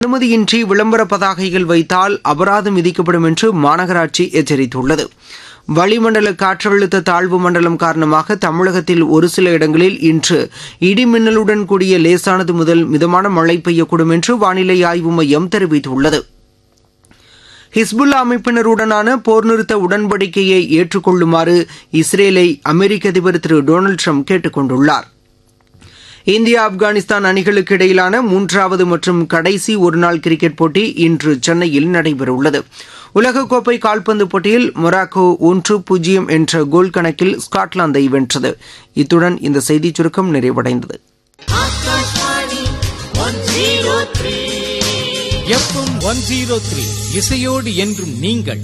அனுமதியின்றி விளம்பர பதாகைகள் வைத்தால் அபராதம் விதிக்கப்படும் என்று மாநகராட்சி எச்சரித்துள்ளது வளிமண்டல காற்றழுத்த தாழ்வு மண்டலம் காரணமாக தமிழகத்தில் ஒரு சில இடங்களில் இன்று இடிமின்னலுடன் கூடிய லேசானது முதல் மிதமான மழை பெய்யக்கூடும் என்று வானிலை ஆய்வு மையம் தெரிவித்துள்ளது ஹிஸ்புல்லா அமைப்பினருடனான போர் நிறுத்த உடன்படிக்கையை ஏற்றுக்கொள்ளுமாறு இஸ்ரேலை அமெரிக்க அதிபர் திரு டொனால்டு ட்ரம்ப் கேட்டுக் கொண்டுள்ளார் இந்தியா ஆப்கானிஸ்தான் அணிகளுக்கு இடையிலான மூன்றாவது மற்றும் கடைசி ஒருநாள் கிரிக்கெட் போட்டி இன்று சென்னையில் நடைபெறவுள்ளது உலகக்கோப்பை கால்பந்து போட்டியில் மொராக்கோ ஒன்று பூஜ்ஜியம் என்ற கோல் கணக்கில் ஸ்காட்லாந்தை வென்றது இத்துடன் இந்த செய்திச் சுருக்கம் நிறைவடைந்தது Akashvani one zero three F M one zero three இசையோடு என்றும் நீங்கள்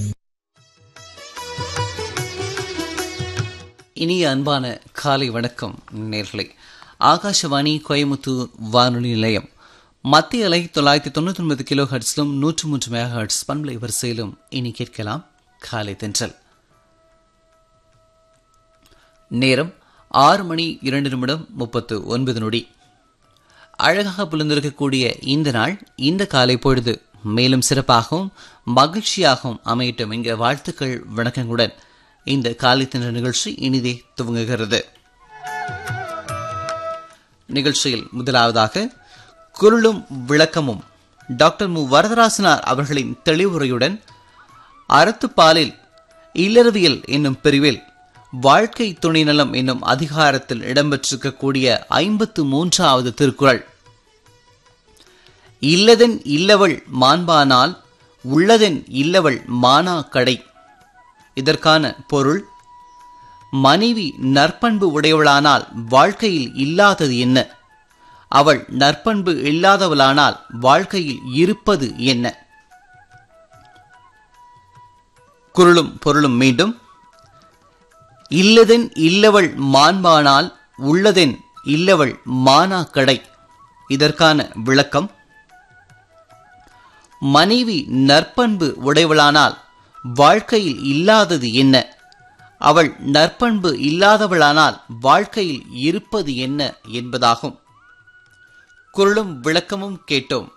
இனிய அன்பான காலை வணக்கம் நேர்களை ஆகாஷவாணி கோயமுத்தூர் வானொலி நிலையம் மத்திய அலை தொள்ளாயிரத்தி தொண்ணூற்றி ஒன்பது கிலோ ஹர்ட்ஸிலும் நூற்று மூன்று மெகா ஹர்ட்ஸ் பண்பலை வரிசையிலும் இனி கேட்கலாம் காலை தென்றல் நேரம் ஆறு மணி இரண்டு நிமிடம் முப்பத்து ஒன்பது நொடி அழகாக புலந்திருக்கக்கூடிய இந்த நாள் இந்த காலை பொழுது மேலும் சிறப்பாகவும் மகிழ்ச்சியாகவும் அமையட்டும் என்கிற வாழ்த்துக்கள் வணக்கங்களுடன் இந்த காலை தின நிகழ்ச்சி இனிதே துவங்குகிறது நிகழ்ச்சியில் முதலாவதாக குரலும் விளக்கமும் டாக்டர் மு வரதராசனார் அவர்களின் தெளிவுரையுடன் அறத்துப்பாலில் இல்லறவியல் என்னும் பிரிவில் வாழ்க்கை துணைநலம் என்னும் அதிகாரத்தில் இடம்பெற்றிருக்கக்கூடிய ஐம்பத்து மூன்றாவது திருக்குறள் இல்லதன் இல்லவள் மாண்பானால் உள்ளதன் இல்லவள் மானா கடை இதற்கான பொருள் மனைவி நற்பண்பு உடையவளானால் வாழ்க்கையில் இல்லாதது என்ன அவள் நற்பண்பு இல்லாதவளானால் வாழ்க்கையில் இருப்பது என்ன குரலும் பொருளும் மீண்டும் இல்லதென் இல்லவள் மாண்பானால் உள்ளதென் இல்லவள் மானா கடை இதற்கான விளக்கம் மனைவி நற்பண்பு உடையவளானால் வாழ்க்கையில் இல்லாதது என்ன அவள் நற்பண்பு இல்லாதவளானால் வாழ்க்கையில் இருப்பது என்ன என்பதாகும் குரலும் விளக்கமும் கேட்டோம்